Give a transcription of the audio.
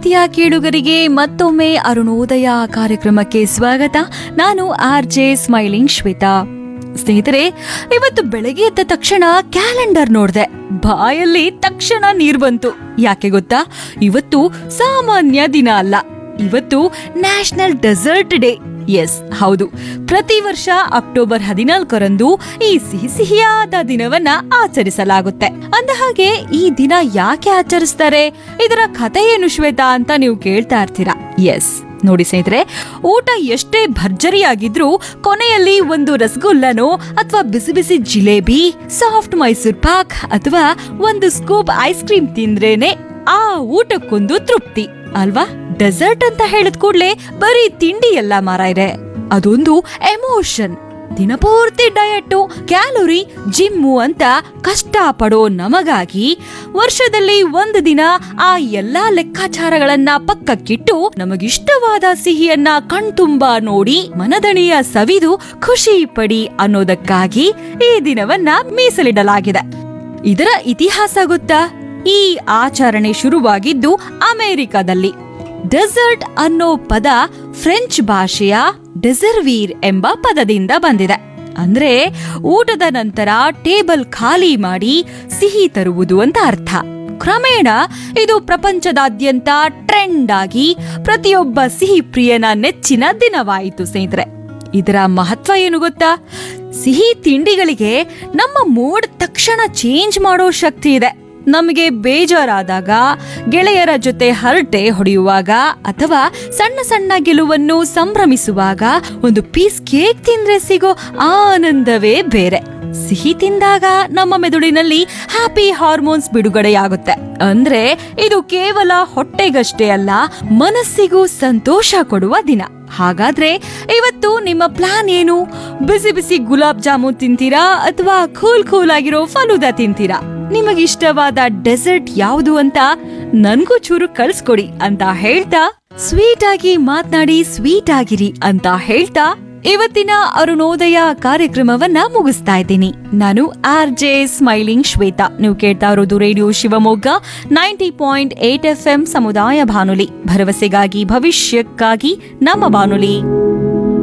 ಪ್ರೀತಿಯ ಕೇಳುಗರಿಗೆ ಮತ್ತೊಮ್ಮೆ ಅರುಣೋದಯ ಕಾರ್ಯಕ್ರಮಕ್ಕೆ ಸ್ವಾಗತ ನಾನು ಆರ್ ಜೆ ಸ್ಮೈಲಿಂಗ್ ಶ್ವೇತಾ ಸ್ನೇಹಿತರೆ ಇವತ್ತು ಬೆಳಗ್ಗೆ ಎದ್ದ ತಕ್ಷಣ ಕ್ಯಾಲೆಂಡರ್ ನೋಡ್ದೆ ಬಾಯಲ್ಲಿ ತಕ್ಷಣ ನೀರ್ ಬಂತು ಯಾಕೆ ಗೊತ್ತಾ ಇವತ್ತು ಸಾಮಾನ್ಯ ದಿನ ಅಲ್ಲ ಇವತ್ತು ನ್ಯಾಷನಲ್ ಡೆಸರ್ಟ್ ಡೇ ಎಸ್ ಹೌದು ಪ್ರತಿ ವರ್ಷ ಅಕ್ಟೋಬರ್ ಹದಿನಾಲ್ಕರಂದು ಈ ಸಿಹಿ ಸಿಹಿಯಾದ ದಿನವನ್ನ ಆಚರಿಸಲಾಗುತ್ತೆ ಅಂದ ಹಾಗೆ ಈ ದಿನ ಯಾಕೆ ಆಚರಿಸ್ತಾರೆ ಇದರ ಕಥೆ ಏನು ಶ್ವೇತಾ ಅಂತ ನೀವು ಕೇಳ್ತಾ ಇರ್ತೀರಾ ಎಸ್ ನೋಡಿ ಸ್ನೇಹಿತರೆ ಊಟ ಎಷ್ಟೇ ಭರ್ಜರಿಯಾಗಿದ್ರೂ ಕೊನೆಯಲ್ಲಿ ಒಂದು ರಸಗುಲ್ಲನೋ ಅಥವಾ ಬಿಸಿ ಬಿಸಿ ಜಿಲೇಬಿ ಸಾಫ್ಟ್ ಮೈಸೂರ್ ಪಾಕ್ ಅಥವಾ ಒಂದು ಸ್ಕೂಪ್ ಐಸ್ ಕ್ರೀಮ್ ತಿಂದ್ರೇನೆ ಆ ಊಟಕ್ಕೊಂದು ತೃಪ್ತಿ ಅಲ್ವಾ ಡೆಸರ್ಟ್ ಅಂತ ಹೇಳಿದ ಕೂಡ್ಲೆ ಬರೀ ತಿಂಡಿ ಎಲ್ಲ ಮಾರಾಯ್ರೆ ಅದೊಂದು ಎಮೋಷನ್ ದಿನಪೂರ್ತಿ ಡಯಟ್ ಕ್ಯಾಲೋರಿ ಜಿಮ್ಮು ಅಂತ ಕಷ್ಟ ಪಡೋ ನಮಗಾಗಿ ವರ್ಷದಲ್ಲಿ ಒಂದು ದಿನ ಆ ಎಲ್ಲಾ ಲೆಕ್ಕಾಚಾರಗಳನ್ನ ಪಕ್ಕಕ್ಕಿಟ್ಟು ನಮಗಿಷ್ಟವಾದ ಸಿಹಿಯನ್ನ ಕಣ್ತುಂಬಾ ನೋಡಿ ಮನದಣಿಯ ಸವಿದು ಖುಷಿ ಪಡಿ ಅನ್ನೋದಕ್ಕಾಗಿ ಈ ದಿನವನ್ನ ಮೀಸಲಿಡಲಾಗಿದೆ ಇದರ ಇತಿಹಾಸ ಗೊತ್ತಾ ಈ ಆಚರಣೆ ಶುರುವಾಗಿದ್ದು ಅಮೆರಿಕದಲ್ಲಿ ಡೆಸರ್ಟ್ ಅನ್ನೋ ಪದ ಫ್ರೆಂಚ್ ಭಾಷೆಯ ಡೆಸರ್ವೀರ್ ಎಂಬ ಪದದಿಂದ ಬಂದಿದೆ ಅಂದ್ರೆ ಊಟದ ನಂತರ ಟೇಬಲ್ ಖಾಲಿ ಮಾಡಿ ಸಿಹಿ ತರುವುದು ಅಂತ ಅರ್ಥ ಕ್ರಮೇಣ ಇದು ಪ್ರಪಂಚದಾದ್ಯಂತ ಟ್ರೆಂಡ್ ಆಗಿ ಪ್ರತಿಯೊಬ್ಬ ಸಿಹಿ ಪ್ರಿಯನ ನೆಚ್ಚಿನ ದಿನವಾಯಿತು ಸ್ನೇಹಿತರೆ ಇದರ ಮಹತ್ವ ಏನು ಗೊತ್ತಾ ಸಿಹಿ ತಿಂಡಿಗಳಿಗೆ ನಮ್ಮ ಮೂಡ್ ತಕ್ಷಣ ಚೇಂಜ್ ಮಾಡೋ ಶಕ್ತಿ ಇದೆ ನಮಗೆ ಬೇಜಾರಾದಾಗ ಗೆಳೆಯರ ಜೊತೆ ಹರಟೆ ಹೊಡೆಯುವಾಗ ಅಥವಾ ಸಣ್ಣ ಸಣ್ಣ ಗೆಲುವನ್ನು ಸಂಭ್ರಮಿಸುವಾಗ ಒಂದು ಪೀಸ್ ಕೇಕ್ ತಿಂದ್ರೆ ಸಿಗೋ ಆನಂದವೇ ಬೇರೆ ಸಿಹಿ ತಿಂದಾಗ ನಮ್ಮ ಮೆದುಳಿನಲ್ಲಿ ಹ್ಯಾಪಿ ಹಾರ್ಮೋನ್ಸ್ ಬಿಡುಗಡೆಯಾಗುತ್ತೆ ಅಂದ್ರೆ ಇದು ಕೇವಲ ಹೊಟ್ಟೆಗಷ್ಟೇ ಅಲ್ಲ ಮನಸ್ಸಿಗೂ ಸಂತೋಷ ಕೊಡುವ ದಿನ ಹಾಗಾದ್ರೆ ಇವತ್ತು ನಿಮ್ಮ ಪ್ಲಾನ್ ಏನು ಬಿಸಿ ಬಿಸಿ ಗುಲಾಬ್ ಜಾಮೂನ್ ತಿಂತೀರಾ ಅಥವಾ ಕೂಲ್ ಕೂಲ್ ಆಗಿರೋ ಫಲೂದಾ ತಿಂತೀರಾ ನಿಮಗಿಷ್ಟವಾದ ಡೆಸರ್ಟ್ ಯಾವುದು ಅಂತ ನನ್ಗೂ ಚೂರು ಕಳ್ಸ್ಕೊಡಿ ಅಂತ ಹೇಳ್ತಾ ಸ್ವೀಟ್ ಆಗಿ ಮಾತ್ನಾಡಿ ಸ್ವೀಟ್ ಆಗಿರಿ ಅಂತ ಹೇಳ್ತಾ ಇವತ್ತಿನ ಅರುಣೋದಯ ಕಾರ್ಯಕ್ರಮವನ್ನ ಮುಗಿಸ್ತಾ ಇದ್ದೀನಿ ನಾನು ಆರ್ ಜೆ ಸ್ಮೈಲಿಂಗ್ ಶ್ವೇತಾ ನೀವು ಕೇಳ್ತಾ ಇರೋದು radio Shivamogga ninety point eight F M ಸಮುದಾಯ ಬಾನುಲಿ ಭರವಸೆಗಾಗಿ ಭವಿಷ್ಯಕ್ಕಾಗಿ ನಮ್ಮ ಬಾನುಲಿ